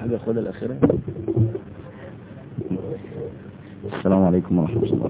حاجة خدها الأخيرة السلام عليكم ورحمة الله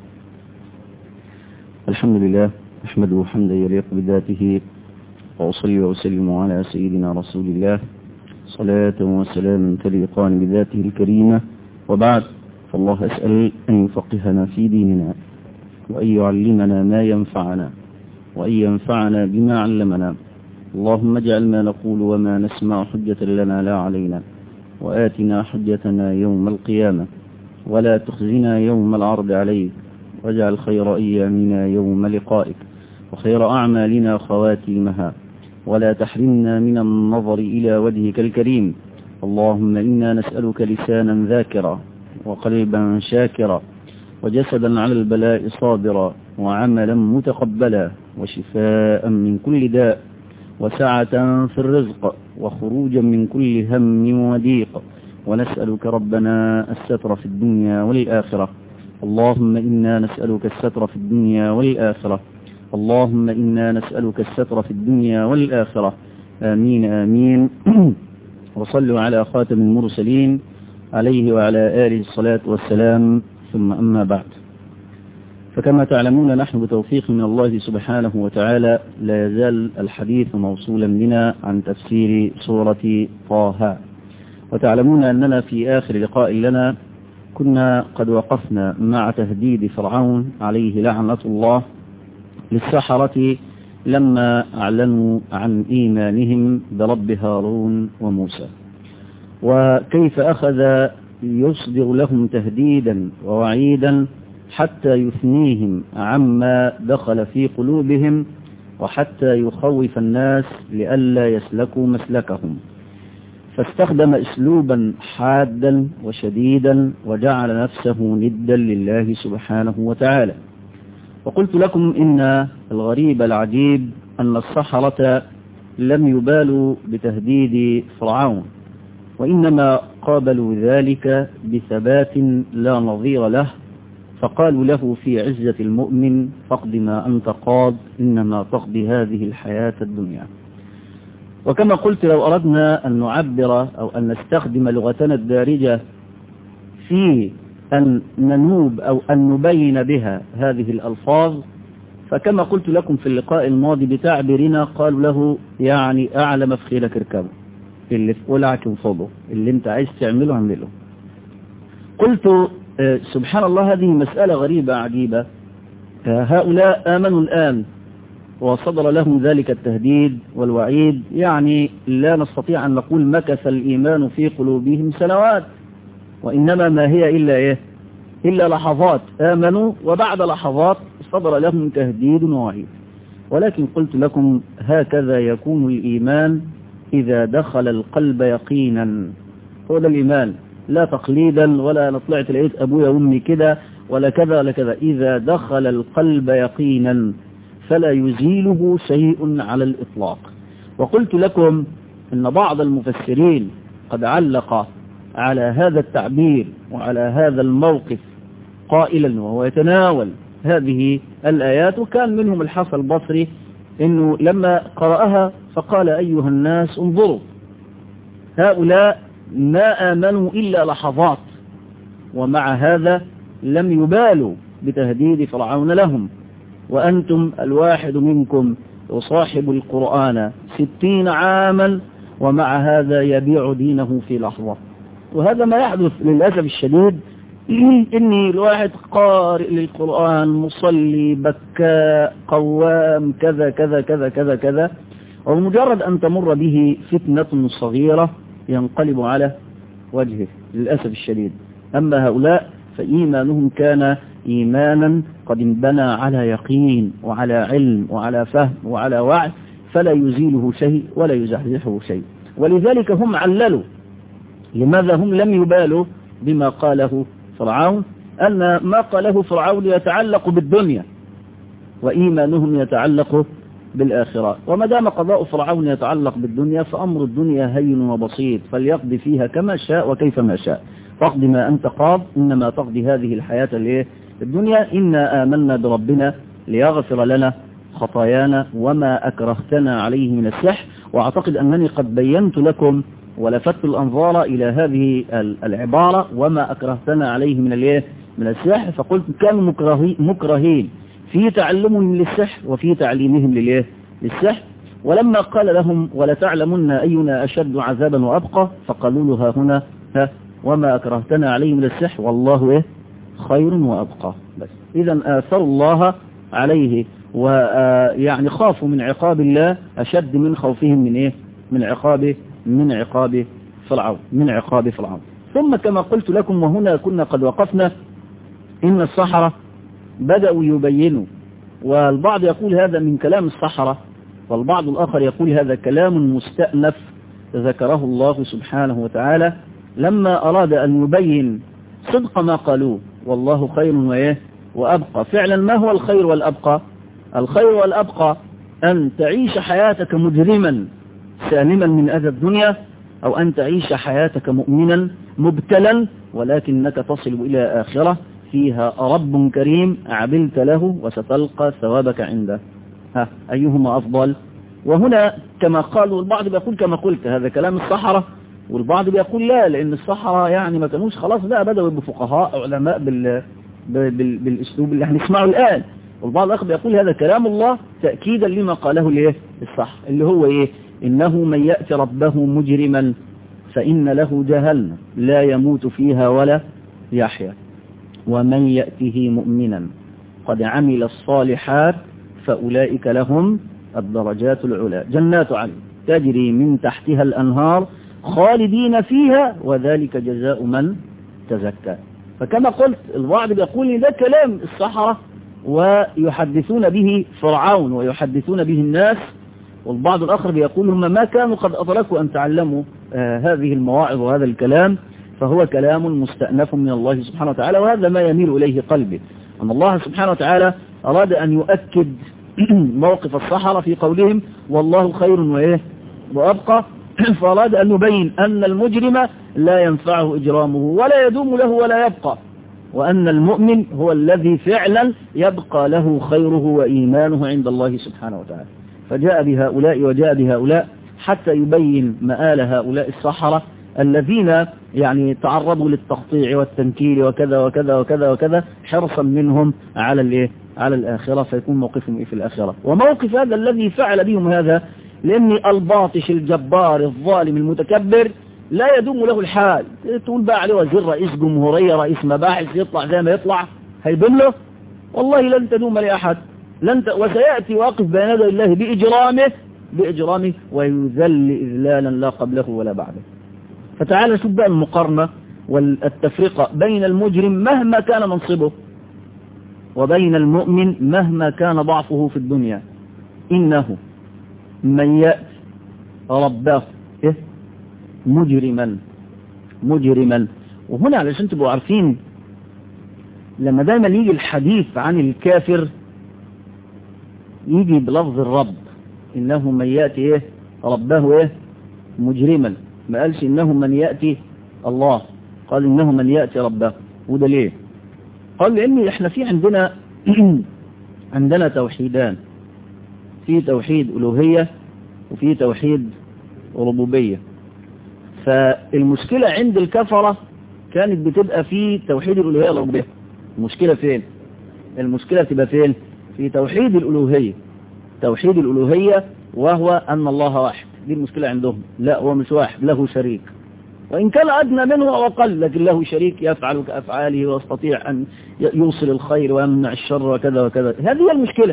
الحمد لله أحمده حمدا يليق بذاته وأصلي وأسلم على سيدنا رسول الله صلاة وسلاما تليقان بذاته الكريمة وبعد فالله أسأل أن يفقهنا في ديننا وأن يعلمنا ما ينفعنا وأن ينفعنا بما علمنا اللهم اجعل ما نقول وما نسمع حجة لنا لا علينا وآتنا حجتنا يوم القيامة ولا تخزنا يوم العرض عليك واجعل خير أيامنا يوم لقائك وخير أعمالنا خواتيمها ولا تحرمنا من النظر إلى وجهك الكريم اللهم إنا نسألك لسانا ذاكرا وقلبا شاكرا وجسدا على البلاء صابرا وعملا متقبلا وشفاء من كل داء وسعة في الرزق وخروجا من كل هم وضيق ونسألك ربنا الستر في الدنيا والآخرة اللهم إنا نسألك الستر في الدنيا والآخرة اللهم إنا نسألك الستر في الدنيا والآخرة آمين آمين وصلوا على خاتم المرسلين عليه وعلى آله الصلاة والسلام ثم أما بعد فكما تعلمون نحن بتوفيق من الله سبحانه وتعالى لا يزال الحديث موصولا بنا عن تفسير سورة طه وتعلمون أننا في آخر لقاء لنا كنا قد وقفنا مع تهديد فرعون عليه لعنة الله للسحرة لما أعلنوا عن إيمانهم برب هارون وموسى وكيف أخذ يصدر لهم تهديدا ووعيدا حتى يثنيهم عما دخل في قلوبهم وحتى يخوف الناس لئلا يسلكوا مسلكهم فاستخدم اسلوبا حادا وشديدا وجعل نفسه ندا لله سبحانه وتعالى وقلت لكم إن الغريب العجيب أن السحرة لم يبالوا بتهديد فرعون وإنما قابلوا ذلك بثبات لا نظير له فقالوا له في عزة المؤمن فاقض ما أنت قاض إنما تقضي هذه الحياة الدنيا وكما قلت لو أردنا أن نعبر أو أن نستخدم لغتنا الدارجة في أن ننوب أو أن نبين بها هذه الألفاظ فكما قلت لكم في اللقاء الماضي بتعبيرنا قالوا له يعني أعلى مفخيلك اركبه اللي في قلعك انفضه اللي انت عايز تعمله اعمله قلت سبحان الله هذه مسألة غريبة عجيبة هؤلاء آمنوا الآن وصدر لهم ذلك التهديد والوعيد يعني لا نستطيع أن نقول مكث الإيمان في قلوبهم سنوات وإنما ما هي إلا إيه إلا لحظات آمنوا وبعد لحظات صدر لهم تهديد ووعيد ولكن قلت لكم هكذا يكون الإيمان إذا دخل القلب يقينا هو ده الإيمان لا تقليدا ولا أنا طلعت لقيت أبويا وأمي كده ولا كذا ولا كذا إذا دخل القلب يقينا فلا يزيله شيء على الإطلاق وقلت لكم أن بعض المفسرين قد علق على هذا التعبير وعلى هذا الموقف قائلا وهو يتناول هذه الآيات وكان منهم الحسن البصري انه لما قرأها فقال ايها الناس انظروا هؤلاء ما امنوا الا لحظات ومع هذا لم يبالوا بتهديد فرعون لهم وانتم الواحد منكم يصاحب القرآن ستين عاما ومع هذا يبيع دينه في لحظة وهذا ما يحدث للأسف الشديد إني الواحد قارئ للقرآن مصلي بكاء قوام كذا كذا كذا كذا كذا ومجرد أن تمر به فتنة صغيرة ينقلب على وجهه للأسف الشديد أما هؤلاء فإيمانهم كان إيمانا قد انبنى على يقين وعلى علم وعلى فهم وعلى وعي فلا يزيله شيء ولا يزحزحه شيء ولذلك هم عللوا لماذا هم لم يبالوا بما قاله فرعون أن ما قاله فرعون يتعلق بالدنيا وإيمانهم يتعلق بالآخرة وما دام قضاء فرعون يتعلق بالدنيا فأمر الدنيا هين وبسيط فليقضي فيها كما شاء وكيفما شاء فاقضي ما أنت قاض إنما تقضي هذه الحياة الدنيا إنا آمنا بربنا ليغفر لنا خطايانا وما أكرهتنا عليه من السحر وأعتقد أنني قد بينت لكم ولفت الأنظار إلى هذه العبارة وما أكرهتنا عليه من الايه من السحر فقلت كانوا مكرهي مكرهين في تعلمهم للسحر وفي تعليمهم للايه للسحر ولما قال لهم ولا تعلمن أينا أشد عذابا وأبقى فقالوا له ها هنا ها وما أكرهتنا عليه من السحر والله إيه خير وأبقى بس إذا آثروا الله عليه ويعني خافوا من عقاب الله أشد من خوفهم من إيه من عقابه من عقاب فرعون من عقاب فرعون ثم كما قلت لكم وهنا كنا قد وقفنا إن الصحراء بدأوا يبينوا والبعض يقول هذا من كلام الصحراء والبعض الآخر يقول هذا كلام مستأنف ذكره الله سبحانه وتعالى لما أراد أن يبين صدق ما قالوه والله خير وإيه وأبقى فعلا ما هو الخير والأبقى الخير والأبقى أن تعيش حياتك مجرما سالما من أذى الدنيا أو أن تعيش حياتك مؤمنا مبتلا ولكنك تصل إلى آخرة فيها رب كريم عبلت له وستلقى ثوابك عنده ها أيهما أفضل وهنا كما قالوا البعض بيقول كما قلت هذا كلام الصحراء والبعض بيقول لا لأن الصحراء يعني ما كانوش خلاص لا بدأوا يبقوا فقهاء علماء بال... بال... بالأسلوب اللي هنسمعه الآن والبعض الآخر بيقول هذا كلام الله تأكيدا لما قاله الايه الصح اللي هو إيه إنه من يأتي ربه مجرما فإن له جهنم لا يموت فيها ولا يحيا ومن يأته مؤمنا قد عمل الصالحات فأولئك لهم الدرجات العلى جنات عدن تجري من تحتها الأنهار خالدين فيها وذلك جزاء من تزكى فكما قلت البعض بيقول ده كلام السحرة ويحدثون به فرعون ويحدثون به الناس والبعض الآخر بيقول هم ما كانوا قد أدركوا أن تعلموا آه هذه المواعظ وهذا الكلام فهو كلام مستأنف من الله سبحانه وتعالى وهذا ما يميل إليه قلبي أن الله سبحانه وتعالى أراد أن يؤكد موقف الصحراء في قولهم والله خير وإيه وأبقى فأراد أن يبين أن المجرم لا ينفعه إجرامه ولا يدوم له ولا يبقى وأن المؤمن هو الذي فعلا يبقى له خيره وإيمانه عند الله سبحانه وتعالى فجاء بهؤلاء وجاء بهؤلاء حتى يبين مآل هؤلاء الصحراء الذين يعني تعرضوا للتقطيع والتنكيل وكذا وكذا وكذا وكذا حرصا منهم على الايه على الآخرة فيكون موقفهم إيه في الآخرة وموقف هذا الذي فعل بهم هذا لأن الباطش الجبار الظالم المتكبر لا يدوم له الحال تقول بقى عليه وزير رئيس جمهورية رئيس مباحث يطلع زي ما يطلع هيدوم له والله لن تدوم لأحد لن ت... وسيأتي واقف بين يدي الله بإجرامه بإجرامه ويذل إذلالا لا قبله ولا بعده فتعال شوف بقى المقارنة والتفرقة بين المجرم مهما كان منصبه وبين المؤمن مهما كان ضعفه في الدنيا إنه من يأتي ربه إيه؟ مجرما مجرما وهنا علشان تبقوا عارفين لما دايما يجي الحديث عن الكافر يجي بلفظ الرب إنه من يأتي إيه ربه إيه مجرما ما قالش إنه من يأتي الله قال إنه من يأتي ربه وده ليه قال لأن إحنا في عندنا عندنا توحيدان في توحيد ألوهية وفي توحيد ربوبية فالمشكلة عند الكفرة كانت بتبقى في توحيد الألوهية والربوبية المشكلة فين المشكلة تبقى فين في توحيد الألوهية توحيد الألوهية وهو أن الله واحد دي المشكلة عندهم لا هو مش واحد له شريك وإن كان أدنى منه أو أقل لكن له شريك يفعل كأفعاله ويستطيع أن يوصل الخير ويمنع الشر وكذا وكذا هذه هي المشكلة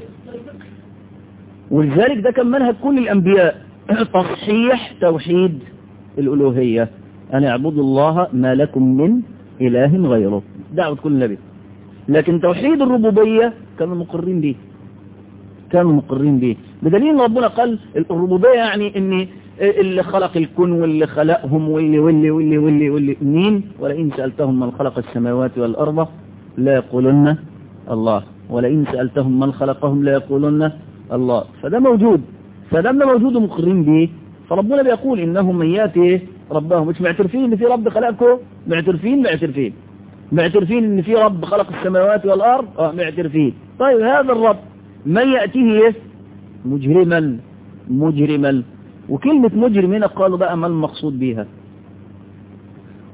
ولذلك ده كان منهج كل الأنبياء تصحيح توحيد الألوهية أن اعبدوا الله ما لكم من إله غيره دعوة كل نبي لكن توحيد الربوبية كانوا مقرين به كانوا مقرين به بدليل ان ربنا قال الربوبية يعني ان اللي خلق الكون واللي خلقهم واللي واللي واللي واللي واللي مين ولئن سألتهم من خلق السماوات والأرض لا يقولن الله ولئن سألتهم من خلقهم لا يقولن الله فده موجود فده موجود ومقرين به فربنا بيقول إنهم من ياتي ربهم مش معترفين ان في رب خلقكم معترفين معترفين معترفين ان في رب خلق السماوات والأرض اه معترفين طيب هذا الرب من يأتيه مجرما مجرما وكلمة مجرم هنا قالوا بقى ما المقصود بها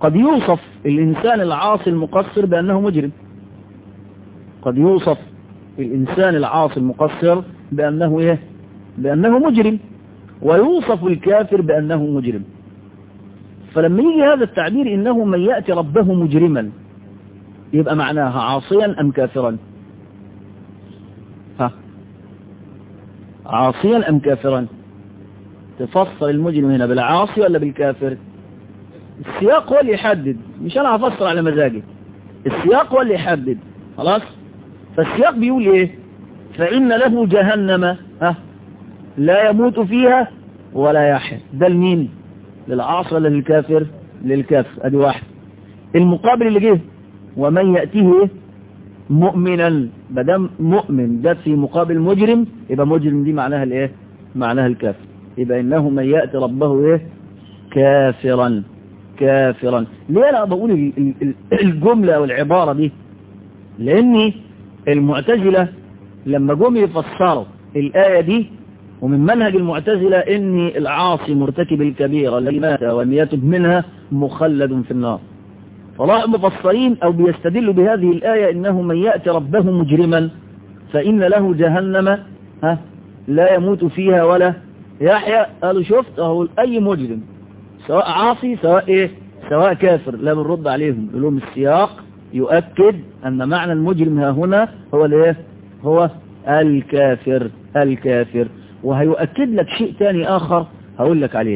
قد يوصف الإنسان العاصي المقصر بأنه مجرم قد يوصف الإنسان العاصي المقصر بأنه إيه بأنه مجرم ويوصف الكافر بأنه مجرم فلما يجي هذا التعبير إنه من يأتي ربه مجرما يبقى معناها عاصيا أم كافرا ها عاصيا أم كافرا تفصل المجرم هنا بالعاصي ولا بالكافر السياق هو اللي يحدد مش أنا هفصل على مزاجي السياق هو اللي يحدد خلاص فالسياق بيقول ايه فإن له جهنم ها لا يموت فيها ولا يحيا ده لمين للعاصي ولا للكافر للكافر ادي واحد المقابل اللي جه ومن يأتيه مؤمنا بدم مؤمن ده في مقابل مجرم يبقى مجرم دي معناها الايه معناها الكافر يبقى انه من يأتي ربه ايه كافرا كافرا ليه انا بقول الجملة او العبارة دي لاني المعتزلة لما جم يفسروا الآية دي ومن منهج المعتزلة ان العاصي مرتكب الكبيرة الذي مات ولم يتب منها مخلد في النار فراحوا مفسرين او بيستدلوا بهذه الآية انه من يأتي ربه مجرما فإن له جهنم ها لا يموت فيها ولا يحيى قالوا شفت اهو اي مجرم سواء عاصي سواء ايه سواء كافر لا بنرد عليهم لهم السياق يؤكد ان معنى المجرم ها هنا هو الايه هو الكافر الكافر وهيؤكد لك شيء تاني اخر هقول لك عليه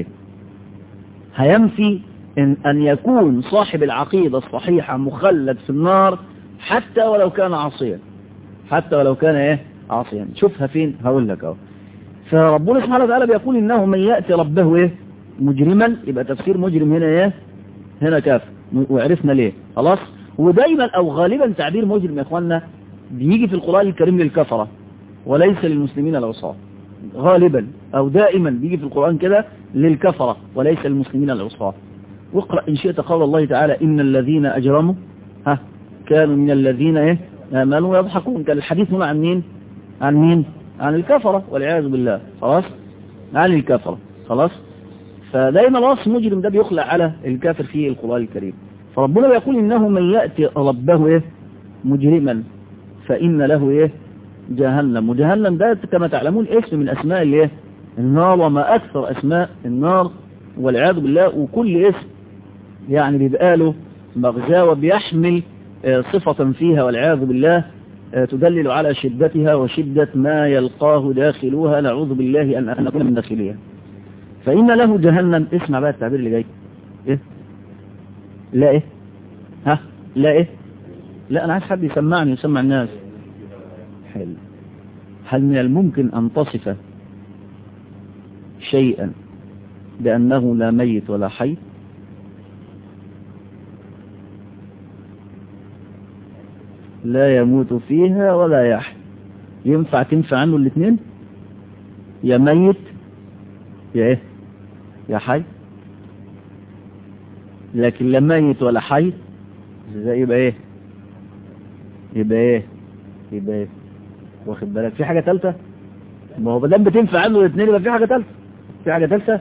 هينفي إن, ان يكون صاحب العقيدة الصحيحة مخلد في النار حتى ولو كان عاصيا حتى ولو كان ايه عاصيا شوفها فين هقول لك اهو فربنا سبحانه وتعالى بيقول انه من يأتي ربه ايه مجرما يبقى تفسير مجرم هنا ايه هنا كافر وعرفنا ليه خلاص ودايما او غالبا تعبير مجرم يا اخوانا بيجي في القرآن الكريم للكفرة وليس للمسلمين العصاة غالبا او دائما بيجي في القرآن كده للكفرة وليس للمسلمين العصاة واقرأ ان شئت قول الله تعالى ان الذين اجرموا ها كانوا من الذين ايه امنوا يضحكون كان الحديث هنا عن مين عن مين عن الكفرة والعياذ بالله خلاص عن الكفرة خلاص فدايما الوصف مجرم ده بيخلع على الكافر في القرآن الكريم فربنا بيقول إنه من يأتي ربه إيه مجرما فإن له إيه جهنم وجهنم ده كما تعلمون اسم من أسماء الإيه النار وما أكثر أسماء النار والعياذ بالله وكل اسم يعني بيبقى له مغزاه وبيحمل صفة فيها والعياذ بالله تدلل على شدتها وشدة ما يلقاه داخلوها نعوذ بالله أن نكون من داخلها فإن له جهنم اسمع بقى التعبير اللي جاي إيه لا إيه ها لا إيه لا أنا عايز حد يسمعني يسمع الناس حل هل من الممكن أن تصف شيئا بأنه لا ميت ولا حي لا يموت فيها ولا يحيى ينفع تنفع عنه الاثنين يا ميت يا ايه يا حي لكن لا ميت ولا حي ازاي يبقى ايه يبقى ايه يبقى ايه واخد بالك في حاجة ثالثه ما هو بدل بتنفع عنه الاثنين يبقى في حاجة ثالثه في حاجة ثالثه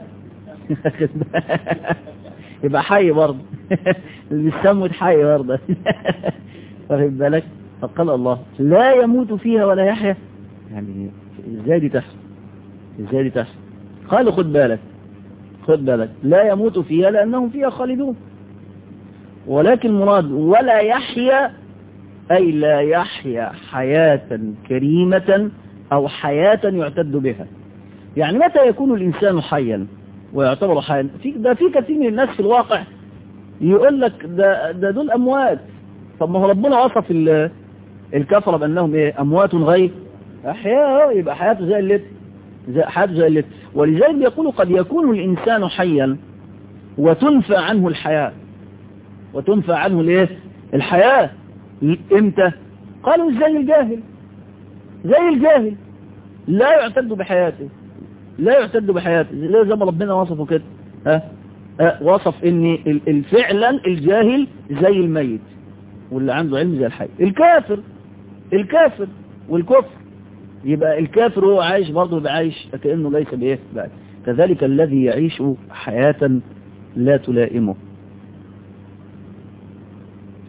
يبقى حي برضه اللي بيسموا حي برضه واخد بالك فقال الله لا يموت فيها ولا يحيا يعني ازاي دي تحصل ازاي دي تحصل قالوا خد بالك خد بالك لا يموت فيها لأنهم فيها خالدون ولكن مراد ولا يحيا أي لا يحيا حياة كريمة أو حياة يعتد بها يعني متى يكون الإنسان حيا ويعتبر حيا في ده في كثير من الناس في الواقع يقول لك ده, ده دول أموات طب ما هو ربنا وصف الكفرة بأنهم إيه أموات غير أحياء يبقى حياته زي اللي زي حياته زي اللي ولذلك يقول قد يكون الإنسان حيا وتنفى عنه الحياة وتنفى عنه الايه الحياة امتى قالوا زي الجاهل زي الجاهل لا يعتد بحياته لا يعتد بحياته زي ما ربنا وصفه كده ها أه وصف ان فعلا الجاهل زي الميت واللي عنده علم زي الحي الكافر الكافر والكفر يبقى الكافر هو عايش برضه يبقى عايش كأنه ليس بإيه بعد كذلك الذي يعيش حياة لا تلائمه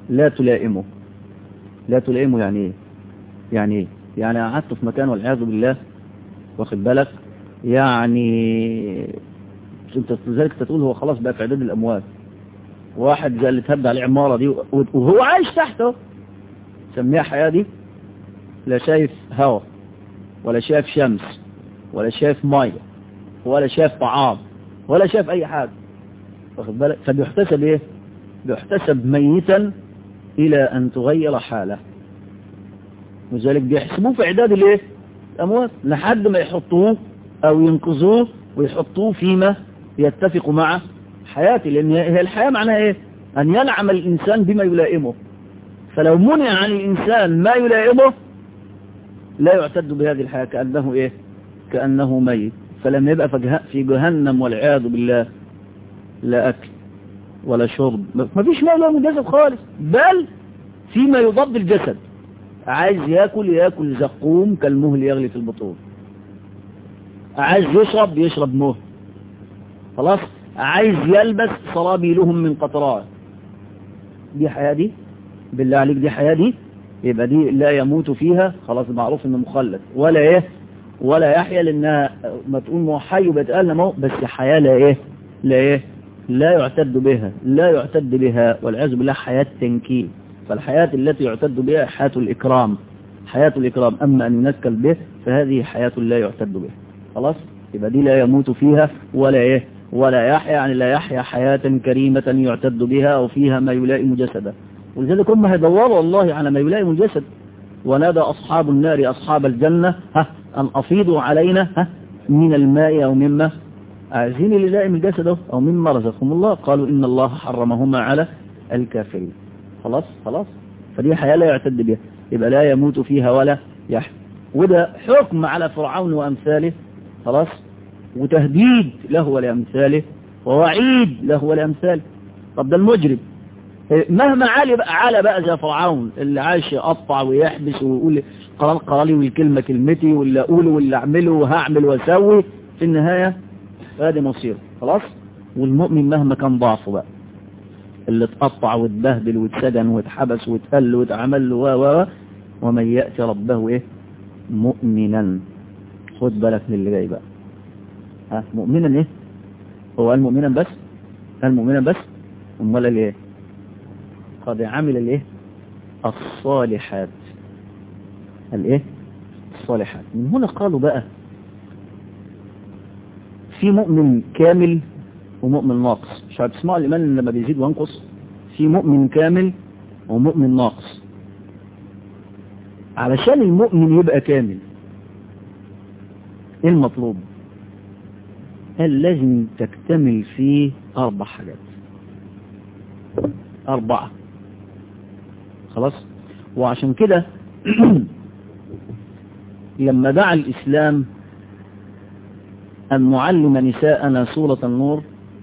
لا تلائمه لا تلائمه يعني ايه يعني ايه يعني قعدت في مكان والعياذ بالله واخد بالك يعني انت لذلك تقول هو خلاص بقى في اعداد الاموات واحد زي اللي تهد على العمارة دي وهو عايش تحته سميها حياة دي لا شايف هواء ولا شايف شمس ولا شايف مية ولا شايف طعام ولا شايف اي حاجة واخد بالك فبيحتسب ايه بيحتسب ميتا الى ان تغير حاله وذلك بيحسبوه في اعداد الايه الاموات لحد ما يحطوه او ينقذوه ويحطوه فيما يتفق مع حياتي لان هي الحياة معناها ايه ان ينعم الانسان بما يلائمه فلو منع عن الانسان ما يلائمه لا يعتد بهذه الحياة كأنه ايه كأنه ميت فلما يبقى في جهنم والعياذ بالله لا اكل ولا شرب ما فيش ما يلائم الجسد خالص بل فيما يضاد الجسد عايز ياكل ياكل زقوم كالمهل يغلي في البطون عايز يشرب يشرب مهل خلاص عايز يلبس صرابيلهم من قطران دي حياة دي بالله عليك دي حياة دي يبقى دي لا يموت فيها خلاص معروف انه مخلد ولا ايه ولا يحيا لانها ما تقول ما حي وبتقال مو بس حياة لا ايه لا ايه لا يعتد بها لا يعتد بها والعياذ بالله حياة تنكيل فالحياة التي يعتد بها حياة الإكرام حياة الإكرام أما أن ينكل به فهذه حياة لا يعتد بها خلاص يبقى دي لا يموت فيها ولا إيه ولا يحيا يعني لا يحيا حياة كريمة يعتد بها أو فيها ما يلائم جسده ولذلك هم هيدوروا والله على ما يلائم الجسد ونادى أصحاب النار أصحاب الجنة ها أن أفيضوا علينا ها من الماء أو مما عايزين اللي يلائم الجسد أو مما رزقهم الله قالوا إن الله حرمهما على الكافرين خلاص خلاص فدي حياة لا يعتد بها يبقى لا يموت فيها ولا يحيا وده حكم على فرعون وأمثاله خلاص وتهديد له ولأمثاله ووعيد له ولأمثاله طب ده المجرم مهما عالي بقى عالى بقى زي فرعون اللي عايش يقطع ويحبس ويقول قرار قراري والكلمة كلمتي واللي أقوله واللي أعمله وهعمل وأسوي في النهاية هذه مصير خلاص والمؤمن مهما كان ضعفه بقى اللي اتقطع واتبهدل واتسجن واتحبس واتقل واتعمل له و ومن يأتي ربه ايه مؤمنا خد بالك من اللي جاي بقى ها مؤمنا ايه هو قال مؤمنا بس قال مؤمنا بس امال الايه قد عمل الايه الصالحات الايه الصالحات من هنا قالوا بقى في مؤمن كامل ومؤمن ناقص مش هتسمعوا الإيمان لما بيزيد وينقص في مؤمن كامل ومؤمن ناقص علشان المؤمن يبقى كامل ايه المطلوب قال لازم تكتمل فيه أربع حاجات أربعة خلاص وعشان كده لما دعا الإسلام أن نعلم نساءنا سورة النور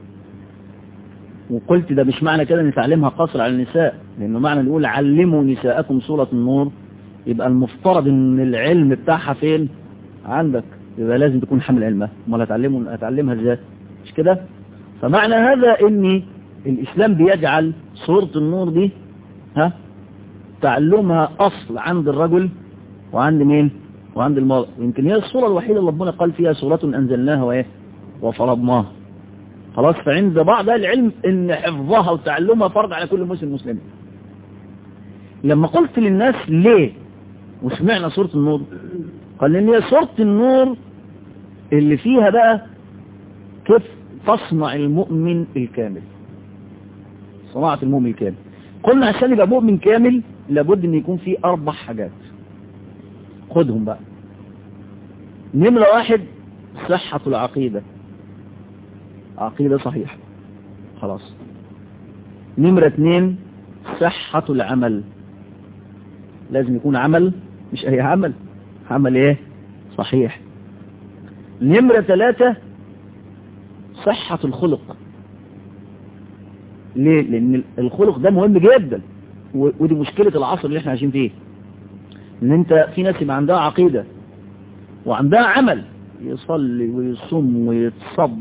وقلت ده مش معنى كده نتعلمها قصر على النساء لأنه معنى نقول علموا نساءكم سورة النور يبقى المفترض ان العلم بتاعها فين عندك يبقى لازم تكون حامل علمها امال هتعلمه هتعلمها ازاي مش كده فمعنى هذا ان الاسلام بيجعل سورة النور دي ها تعلمها اصل عند الرجل وعند مين وعند المرأة يمكن هي الصورة الوحيدة اللي ربنا قال فيها سورة انزلناها وايه وفرضناها خلاص فعند بعض العلم ان حفظها وتعلمها فرض على كل مسلم مسلم لما قلت للناس ليه وسمعنا سورة النور قال لان هي سورة النور اللي فيها بقى كيف تصنع المؤمن الكامل صناعة المؤمن الكامل قلنا عشان يبقى مؤمن كامل لابد ان يكون فيه اربع حاجات خدهم بقى نمرة واحد صحة العقيدة عقيدة صحيحة خلاص نمرة اتنين صحة العمل لازم يكون عمل مش اي عمل عمل ايه صحيح نمرة ثلاثة صحة الخلق ليه لان الخلق ده مهم جدا ودي مشكلة العصر اللي احنا عايشين فيه ان انت في ناس يبقى عندها عقيدة وعندها عمل يصلي ويصوم ويتصب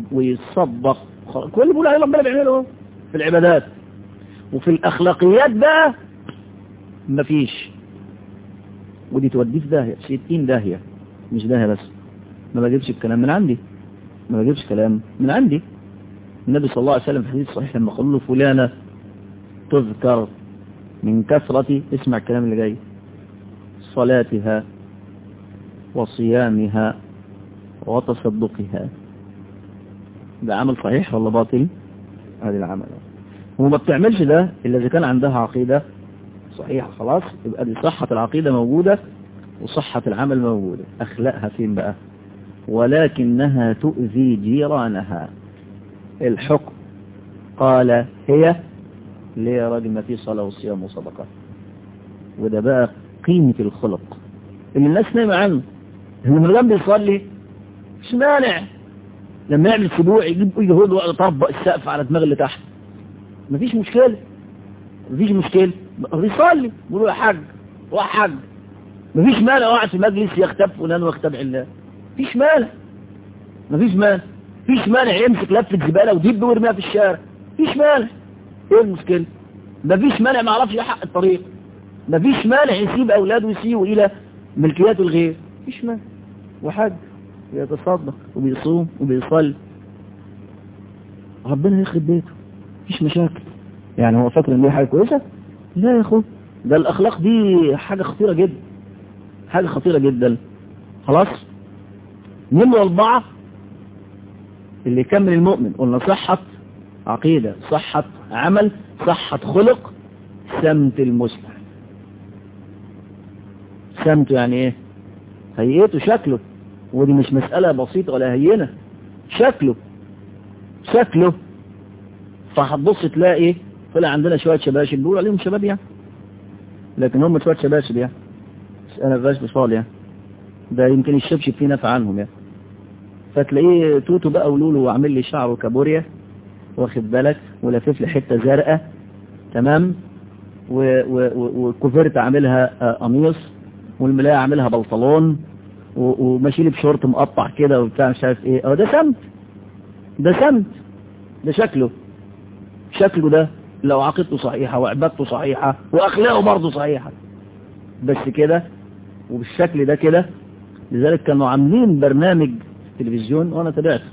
ويتصدق كل اللي بيقول عليه ربنا بيعمله في العبادات وفي الاخلاقيات بقى مفيش ودي توديه في داهية ستين داهية مش داهية بس ما بجيبش الكلام من عندي ما بجيبش كلام من عندي النبي صلى الله عليه وسلم في الحديث الصحيح لما قال له فلانة تذكر من كثرة اسمع الكلام اللي جاي صلاتها وصيامها وتصدقها ده عمل صحيح ولا باطل هذا العمل وما بتعملش ده إلا إذا كان عندها عقيدة صحيحة خلاص يبقى دي صحة العقيدة موجودة وصحة العمل موجودة أخلاقها فين بقى ولكنها تؤذي جيرانها الحكم قال هي ليه يا راجل ما في صلاة وصيام وصدقة وده بقى قيمة الخلق اللي الناس نايمة عنه اللي من جنب يصلي مش مانع لما يعمل سبوع يجيب يهود ويقعد يطبق السقف على دماغ اللي تحت مفيش مشكلة مفيش مشكلة بيصلي بيقولوا يا حاج روح حاج مفيش مانع قاعد في مجلس يختب فلان ويختب علان مفيش مانع مفيش مانع مفيش مانع يمسك لفة زبالة وديب ويرميها في الشارع مفيش مانع ايه المشكلة مفيش مانع ما يعرفش يحق الطريق مفيش مانع يسيب اولاده يسيبوا الى ملكيات الغير مفيش مانع وحاج يتصدق وبيصوم وبيصلي ربنا يخرب بيته مفيش مشاكل يعني هو فاكر ان دي حاجه كويسه لا يا اخو ده الاخلاق دي حاجه خطيره جدا حاجه خطيره جدا خلاص نمرة أربعة اللي يكمل المؤمن قلنا صحة عقيدة صحة عمل صحة خلق سمت المسلم سمته يعني ايه هيئته شكله ودي مش مسألة بسيطة ولا هينة شكله شكله فهتبص تلاقي طلع عندنا شوية شباشب بيقول عليهم شباب يعني لكن هم شوية شباشب يعني انا فاش بصال يعني ده يمكن الشبشب فيه نفع عنهم يعني فتلاقيه توتو بقى ولولو وعامل لي شعره كابوريا واخد بالك ولافف لي حته زرقاء تمام والكوفرت عاملها قميص والملايه عاملها بلطلون وماشي لي بشورت مقطع كده وبتاع مش عارف ايه اه ده سمت ده سمت ده شكله شكله ده لو عقيدته صحيحة وعبادته صحيحة واخلاقه برضه صحيحة بس كده وبالشكل ده كده لذلك كانوا عاملين برنامج تلفزيون وانا تابعته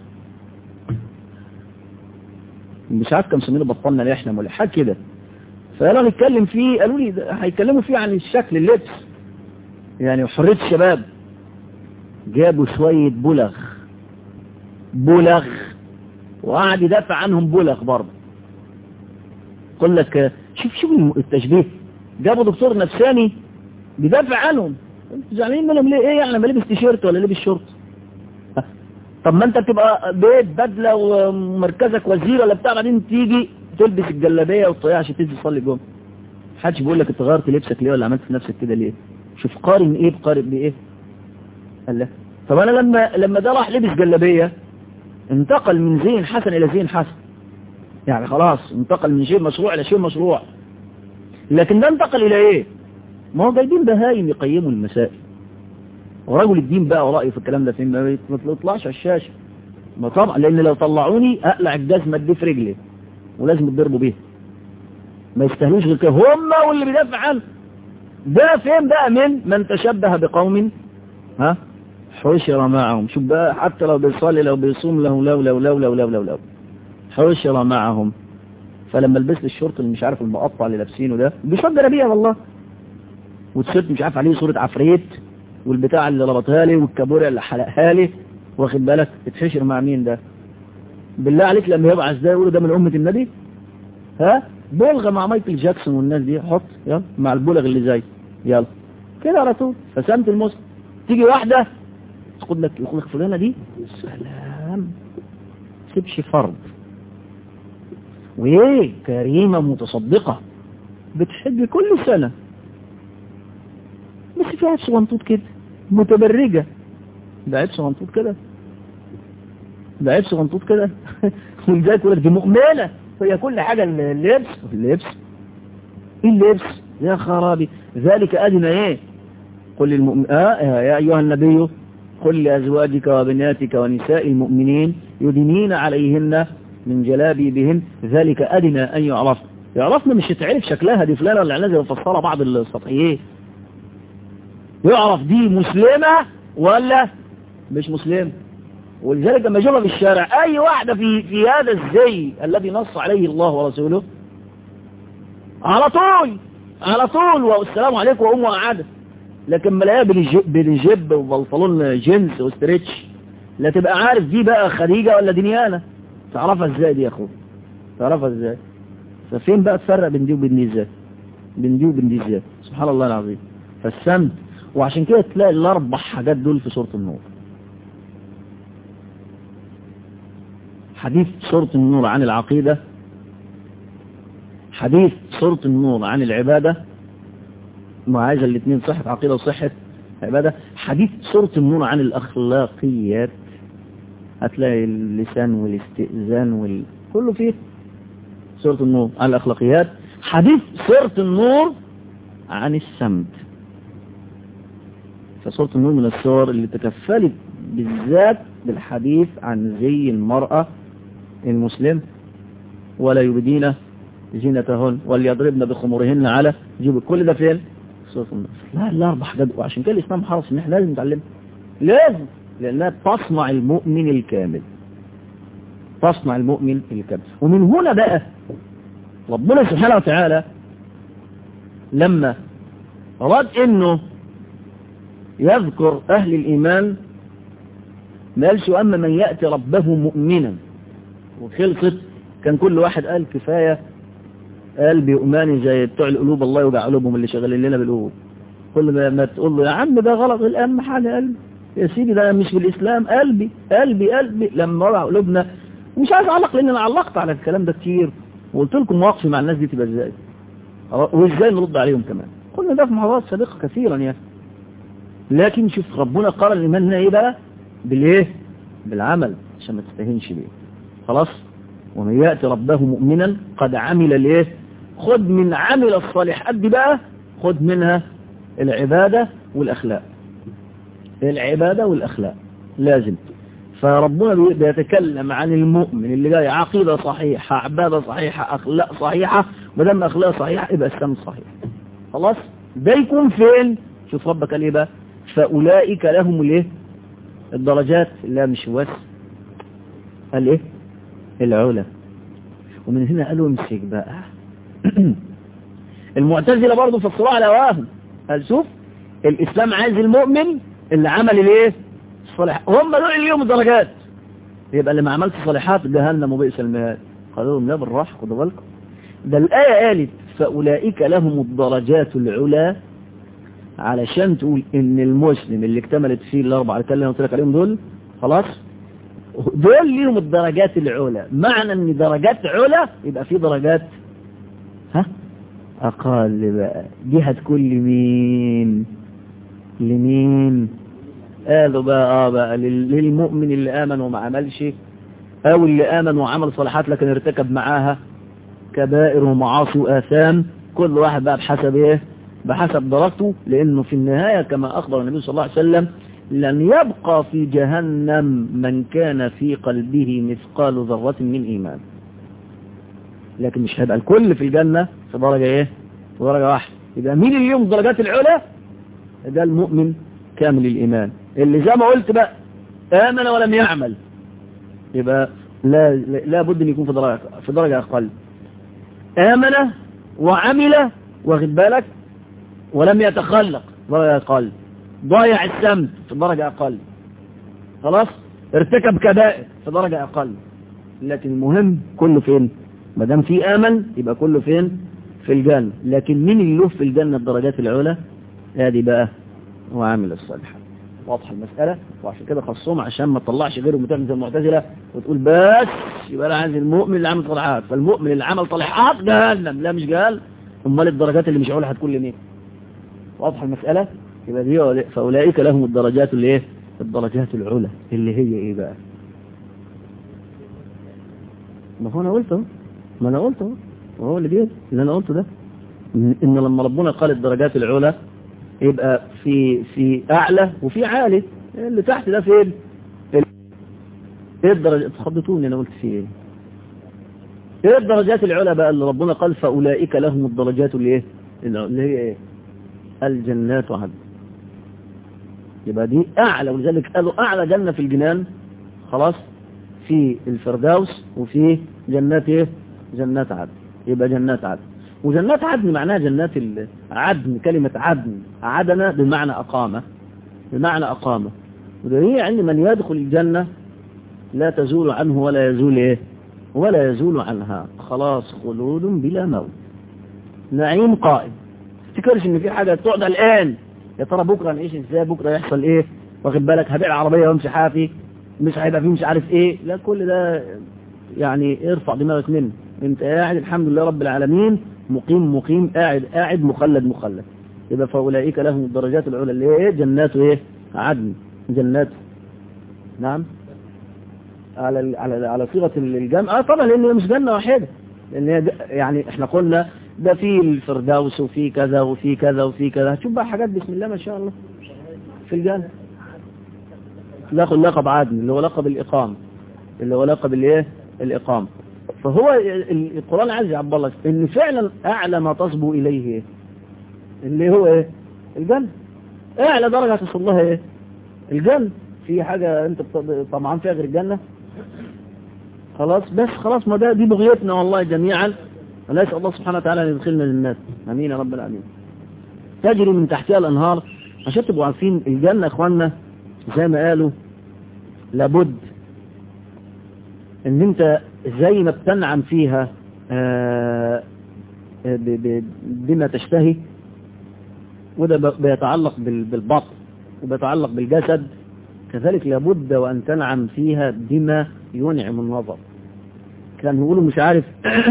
مش عارف كم سمينه بطلنا ليه احنا ولا حاجه كده فقالوا نتكلم فيه قالوا لي هيتكلموا فيه عن الشكل اللبس يعني حريه الشباب جابوا شويه بلغ بلغ وقعد يدافع عنهم بلغ برضه يقول لك شوف شوف التشبيه جابوا دكتور نفساني بيدافع عنهم انتوا زعلانين منهم ليه ايه يعني ما لبس تيشيرت ولا لبس شورت طب ما انت بتبقى بيت بدله ومركزك وزير ولا بتاع بعدين تيجي تلبس الجلابيه والطياره عشان تنزل تصلي جمعه محدش بيقول لك انت غيرت لبسك ليه ولا عملت في نفسك كده ليه شوف قارن ايه بقارن بايه قال لا طب انا لما لما ده راح لبس جلابيه انتقل من زين حسن الى زين حسن يعني خلاص انتقل من شيء مشروع الى شيء مشروع لكن ده انتقل الى ايه ما هو جايبين بهايم يقيموا المسائل ورجل الدين بقى ورأيه في الكلام ده فين ما تطلعش على الشاشة ما طبعا لان لو طلعوني اقلع الجزمة دي في رجلي ولازم يتضربوا بيها ما يستاهلوش غير كده هم واللي بيدافع عنه ده فين بقى من من تشبه بقوم ها حشر معهم شوف بقى حتى لو بيصلي لو بيصوم له لو لو لو لو لو لو لو حشر معهم فلما لبس الشورت اللي مش عارف المقطع اللي لابسينه ده بيصدر بيها والله والتيشيرت مش عارف عليه صورة عفريت والبتاع اللي ربطها لي والكابوريا اللي حلقها لي واخد بالك اتحشر مع مين ده بالله عليك لما يبعث ده يقولوا ده من أمة النبي ها بلغة مع مايكل جاكسون والناس دي حط يلا مع البلغ اللي زي يلا كده على طول فسمت المسلم تيجي واحدة تقول لك يقول لك فلانة دي سلام سيبش فرض وايه كريمة متصدقة بتحج كل سنة بس في عيب صغنطوط كده متبرجة ده عيب صغنطوط كده ده عيب صغنطوط كده ولذلك يقول لك دي مؤمنة هي كل حاجة اللبس اللبس ايه اللبس يا خرابي ذلك أدنى ايه قل للمؤمن آه يا أيها النبي قل لأزواجك وبناتك ونساء المؤمنين يدنين عليهن من جلابيبهن ذلك أدنى أن يعرف يعرفنا مش يتعرف شكلها دي فلانة ولا علانة زي مفصلة بعض السطحيين يعرف دي مسلمة ولا مش مسلمة ولذلك لما يشوفها في الشارع اي واحدة في في هذا الزي الذي نص عليه الله ورسوله على طول على طول والسلام عليكم وام قاعده لكن ملاقيها بالجب وبنطلون جينز وستريتش لا تبقى عارف دي بقى خديجة ولا دنيانة تعرفها ازاي دي يا اخوه تعرفها ازاي ففين بقى تفرق بين دي وبين دي ازاي بين دي وبين دي ازاي سبحان الله العظيم فالسمت وعشان كده تلاقي الاربع حاجات دول في سورة النور حديث سورة النور عن العقيدة حديث سورة النور عن العبادة معايزة الاثنين صحة عقيدة وصحة عبادة حديث سورة النور عن الأخلاقيات هتلاقي اللسان والاستئذان وال... كله فيه سورة النور عن الأخلاقيات حديث سورة النور عن السمت فسورة النور من السور اللي تكفلت بالذات بالحديث عن زي المرأة المسلم ولا يبدين زينتهن وليضربن بخمورهن على جيب كل ده فين سورة النور لا لا أربع حاجات وعشان كده الإسلام حرص إن إحنا لازم نتعلمها لازم لأنها تصنع المؤمن الكامل تصنع المؤمن الكامل ومن هنا بقى ربنا سبحانه وتعالى لما أراد إنه يذكر أهل الإيمان ما قالش أما من يأتي ربه مؤمنا وخلصت كان كل واحد قال كفاية قال بيؤماني زي بتوع القلوب الله يوجع قلوبهم اللي شغالين لنا بالقلوب كل ما, ما تقول له يا عم ده غلط الأهم حاجة قلبي يا سيدي ده مش بالإسلام قلبي قلبي قلبي لما وجع قلوبنا مش عايز أعلق لأن أنا علقت على الكلام ده كتير وقلت لكم مواقفي مع الناس دي تبقى ازاي وازاي نرد عليهم كمان قلنا ده في محاضرات سابقة كثيرا يا لكن شوف ربنا قرن الإيمان هنا ايه بقى بالايه بالعمل عشان ما تستهينش بيه خلاص ومن يأتي ربه مؤمنا قد عمل الايه خد من عمل الصالحات دي بقى خد منها العبادة والأخلاق العبادة والأخلاق لازم فربنا بيتكلم عن المؤمن اللي جاي عقيدة صحيحة عبادة صحيحة أخلاق صحيحة مدام أخلاق صحيحة يبقى السم صحيح خلاص ده يكون فين شوف ربك قال ايه بقى فأولئك لهم الايه الدرجات لا مش بس قال ايه العلا ومن هنا قالوا امسك بقى المعتزلة برضه في الصراع على واهم قال شوف الإسلام عايز المؤمن اللي عمل الايه الصالح هم دول اللي ليهم الدرجات يبقى اللي ما عملش صالحات جهنم وبئس المهاد قالوا لهم لا بالراحه خدوا بالكم ده الآية قالت فأولئك لهم الدرجات العلا علشان تقول ان المسلم اللي اكتملت فيه الاربع اللي انا قلت لك عليهم دول خلاص دول ليهم الدرجات العلا معنى ان درجات علا يبقى في درجات ها اقل بقى دي هتكون لمين لمين قالوا بقى اه بقى للمؤمن اللي امن وما عملش او اللي امن وعمل صالحات لكن ارتكب معاها كبائر ومعاصي واثام كل واحد بقى بحسب ايه بحسب درجته لانه في النهاية كما اخبر النبي صلى الله عليه وسلم لن يبقى في جهنم من كان في قلبه مثقال ذرة من ايمان لكن مش هيبقى الكل في الجنة في درجة ايه في درجة واحدة يبقى مين اللي يوم درجات العلا ده المؤمن كامل الايمان اللي زي ما قلت بقى آمن ولم يعمل يبقى لا لا بد ان يكون في درجة في درجة اقل آمن وعمل واخد بالك ولم يتخلق درجة اقل ضايع السمت في درجة اقل خلاص ارتكب كبائر في درجة اقل لكن المهم كله فين ما دام في امن يبقى كله فين في الجنة لكن مين اللي له في الجنة الدرجات العلى ادي بقى وعامل الصالحات واضحة المسألة وعشان كده خصهم عشان ما تطلعش غيره متعمل زي المعتزلة وتقول بس يبقى انا عايز المؤمن اللي عمل صالحات فالمؤمن اللي عمل صالحات جهنم لا مش قال امال الدرجات اللي مش عولها هتكون لمين واضحة المسألة يبقى دي فاولئك لهم الدرجات اللي ايه الدرجات العلى اللي هي ايه بقى ما هو انا قلته ما انا قلته وهو اللي بيقول اللي انا قلته ده ان لما ربنا قال الدرجات العلى يبقى في في اعلى وفي عالي اللي تحت ده فين ايه الدرجة تخضتوني انا قلت فيه ايه ايه الدرجات العلى بقى اللي ربنا قال فاولئك لهم الدرجات اللي ايه اللي هي ايه الجنات عدن يبقى دي اعلى ولذلك قالوا اعلى جنة في الجنان خلاص في الفردوس وفي جنات ايه جنات عدن يبقى جنات عدن وجنات عدن معناها جنات عدن كلمة عدن عدن بمعنى أقامة بمعنى أقامة وده هي عند من يدخل الجنة لا تزول عنه ولا يزول إيه ولا يزول عنها خلاص خلود بلا موت نعيم قائم تفتكرش ان في حاجة تقعد الآن يا ترى بكرة نعيش ازاي بكرة يحصل ايه واخد بالك هبيع العربية وامشي حافي مش هيبقى فيه مش عارف ايه لا كل ده يعني ارفع دماغك منه انت قاعد الحمد لله رب العالمين مقيم مقيم قاعد قاعد مخلد مخلد يبقى فاولئك لهم الدرجات العلى اللي ايه جنات ايه عدن جنات نعم على على على صيغه الجمع اه طبعا لان مش جنه واحده لان يعني احنا قلنا ده في الفردوس وفي كذا وفي كذا وفي كذا هتشوف بقى حاجات بسم الله ما شاء الله في الجنه لقب لقب عدن اللي هو لقب الاقامه اللي هو لقب الايه الاقامه فهو القرآن عايز يعبر لك ان فعلا اعلى ما تصبو اليه ايه اللي هو ايه الجنة اعلى درجة تصل لها ايه الجنة في حاجة انت طبعا فيها غير الجنة خلاص بس خلاص ما ده دي بغيتنا والله جميعا ونسأل الله سبحانه وتعالى ان يدخلنا الجنات امين يا رب العالمين تجري من تحتها الانهار عشان تبقوا عارفين الجنة يا اخوانا زي ما قالوا لابد ان انت زي ما بتنعم فيها بما تشتهي وده بيتعلق بالبطن وبيتعلق بالجسد كذلك لابد وأن تنعم فيها بما ينعم النظر كان يقولوا مش عارف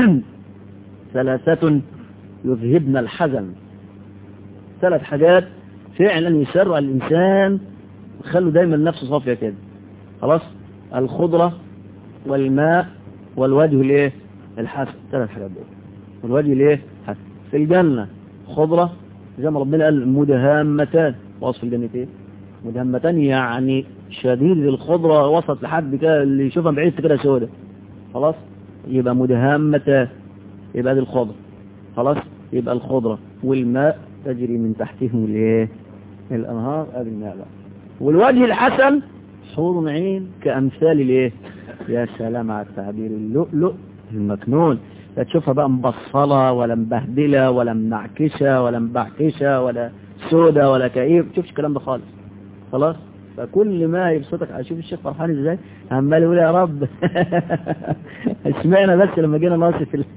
ثلاثة يذهبن الحزن ثلاث حاجات فعلا يسرع الإنسان ويخلوا دايما نفسه صافية كده خلاص الخضرة والماء والوجه الايه الحسن ثلاث حاجات دول والوجه الايه حسن في الجنة خضرة زي ما ربنا قال مدهامتان وصف الجنة ايه مدهامتان يعني شديد الخضرة وسط لحد كده اللي يشوفها بعيد كده سودة خلاص يبقى مدهامتان يبقى دي الخضرة خلاص يبقى الخضرة والماء تجري من تحتهم الايه الانهار ادي الماء بقى والوجه الحسن حور عين كامثال الايه يا سلام على التعبير اللؤلؤ المكنون لا تشوفها بقى مبصلة ولا مبهدلة ولا منعكشة ولا مبعكشة ولا سودة ولا كئيب تشوفش الكلام ده خالص خلاص فكل ما يبسطك اشوف الشيخ فرحان ازاي عمال يقول يا رب اسمعنا بس لما جينا ناصف ال...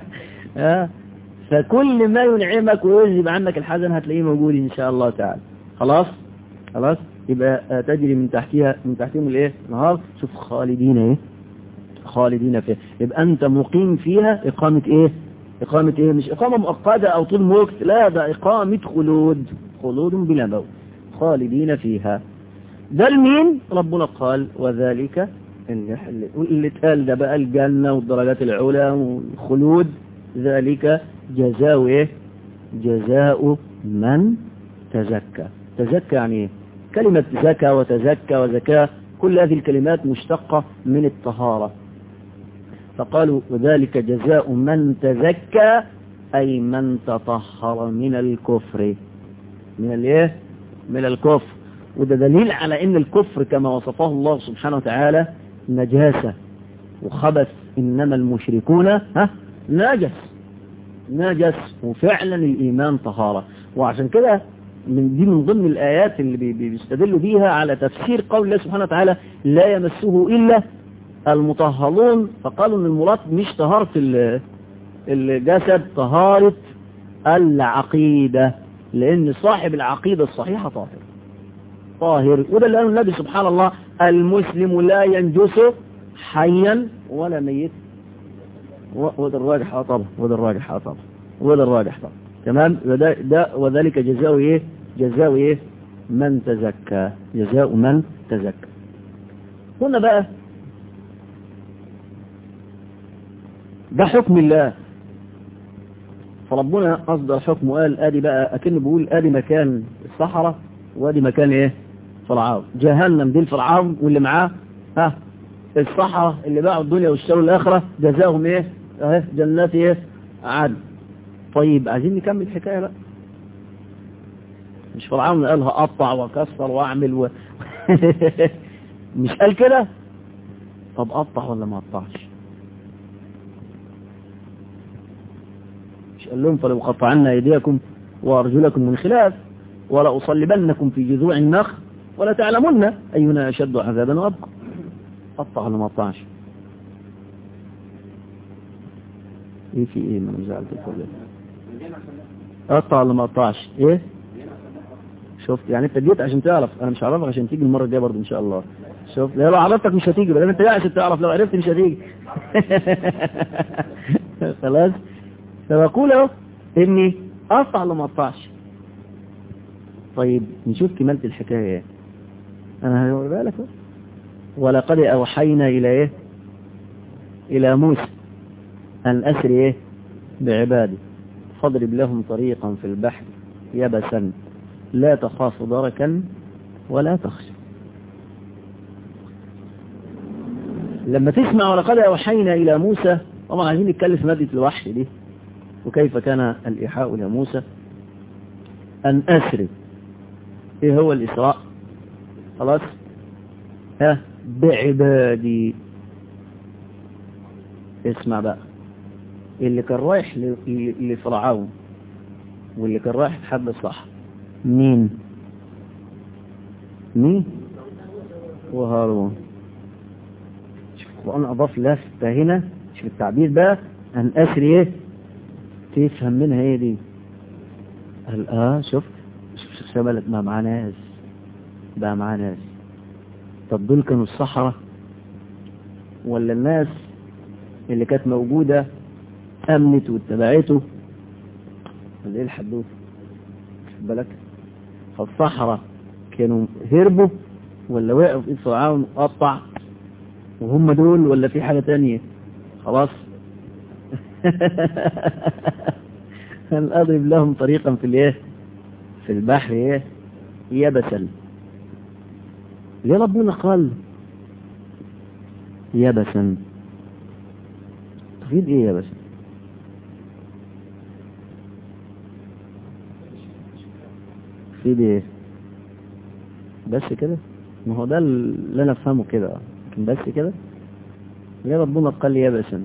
فكل ما ينعمك ويذهب عنك الحزن هتلاقيه موجود ان شاء الله تعالى خلاص خلاص يبقى تجري من تحتها من تحتهم الايه نهار شوف خالدين ايه خالدين فيها يبقى انت مقيم فيها اقامة ايه اقامة ايه مش اقامة مؤقتة او طول وقت لا ده اقامة خلود خلود بلا موت خالدين فيها ده لمين ربنا قال وذلك اللي, اللي اتقال ده بقى الجنة والدرجات العلى والخلود ذلك جزاء ايه جزاء من تزكى تزكى يعني ايه كلمة زكى وتزكى وزكاة كل هذه الكلمات مشتقة من الطهارة فقالوا وذلك جزاء من تزكى أي من تطهر من الكفر من الايه من الكفر وده دليل على ان الكفر كما وصفه الله سبحانه وتعالى نجاسة وخبث انما المشركون ها نجس نجس وفعلا الايمان طهارة وعشان كده من دي من ضمن الآيات اللي بيستدلوا بيها على تفسير قول الله سبحانه وتعالى لا يمسه إلا المطهرون فقالوا ان المراد مش طهارة الجسد طهارة العقيدة لأن صاحب العقيدة الصحيحة طاهر طاهر وده اللي قاله النبي سبحان الله المسلم لا ينجس حيا ولا ميت وده الراجح طبعا وده الراجح طبعا وده الراجح طبعا تمام وده ده وذلك جزاء ايه جزاء ايه من تزكى جزاء من تزكى هنا بقى ده حكم الله فربنا أصدر حكم قال ادي بقى أكن بيقول ادي مكان الصحراء وادي مكان ايه فرعون جهنم دي الفرعون واللي معاه ها الصحراء اللي باعوا الدنيا واشتروا الآخرة جزاهم ايه اهي جنات ايه عدن طيب عايزين نكمل الحكايه بقى مش فرعون قال هقطع واكسر واعمل و... مش قال كده طب قطع ولا ما قطعش مش قال لهم فلو قطعن ايديكم وارجلكم من خلاف ولا اصلبنكم في جذوع النخل ولا تعلمن اينا اشد عذابا وابقى قطع ولا ما قطعش ايه في ايه ما انا زعلت كل قطع ولا ما قطعش ايه شفت يعني انت جيت عشان تعرف انا مش هعرفك عشان تيجي المره الجايه برضه ان شاء الله شفت لو عرفتك مش هتيجي بل انت جاي عشان تعرف لو عرفت مش هتيجي خلاص فبقول اهو اني اقطع ولا ما اقطعش طيب نشوف كمالة الحكايه ايه انا هقولها لك ولقد اوحينا الى ايه الى موسى ان اسري ايه بعبادي فاضرب لهم طريقا في البحر يبسا لا تخاف دركا ولا تخشى لما تسمع ولقد أوحينا إلى موسى طبعا عايزين نتكلم في مادة الوحي دي وكيف كان الإيحاء إلى موسى أن أسري إيه هو الإسراء خلاص ها بعبادي اسمع بقى اللي كان رايح لفرعون واللي كان رايح يتحدى صح مين مين وهارون شوف القرآن أضاف لفتة هنا شوف التعبير بقى أن أسري إيه تفهم منها إيه دي قال آه شوف شوف شبلك ما معاه ناس بقى معاه ناس طب دول كانوا الصحراء ولا الناس اللي كانت موجودة أمنت واتبعته ولا إيه الحدوث خد بالك فالصحراء كانوا هربوا ولا وقعوا في ايد فرعون قطع وهم دول ولا في حاجة تانية خلاص هل أضرب لهم طريقا في الايه في البحر ايه يبسا ليه ربنا قال يبسا تفيد ايه يبسا تفيد ايه بس كده ما هو ده اللي انا افهمه كده لكن بس كده ليه ربنا قال يبسا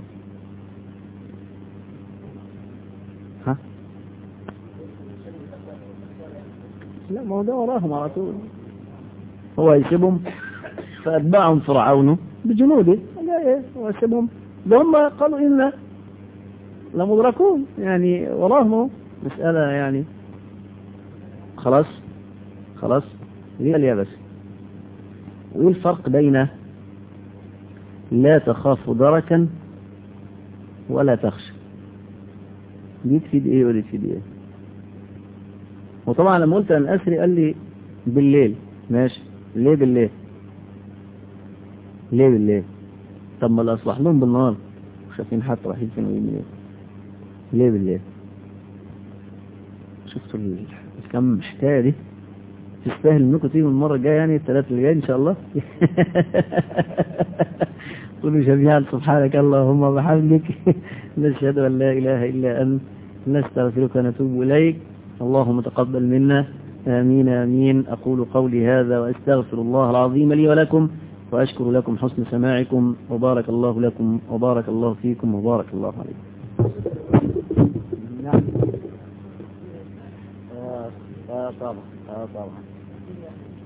ها لا ما هو ده وراهم على طول هو يسيبهم فأتبعهم فرعون بجنوده ايه هو يسيبهم ده هم قالوا إنا لمدركون يعني وراهم مسألة يعني خلاص خلاص دي اليابس وايه الفرق بين لا تخاف دركا ولا تخشى دي تفيد ايه ودي تفيد ايه وطبعا لما قلت ان اسري قال لي بالليل ماشي ليه بالليل ليه بالليل طب ما الاصلح لهم بالنهار شايفين حتى رايحين فين ويمين ليه بالليل شفتوا الكم حكايه دي تستاهل انكم تيجوا المره الجايه يعني الثلاث اللي جاي ان شاء الله قولوا جميعا سبحانك اللهم وبحمدك نشهد ان لا اله الا انت نستغفرك ونتوب اليك اللهم تقبل منا امين امين اقول قولي هذا واستغفر الله العظيم لي ولكم واشكر لكم حسن سماعكم وبارك الله لكم وبارك الله فيكم وبارك الله عليكم نعم آه, آه طبعا آه طبعا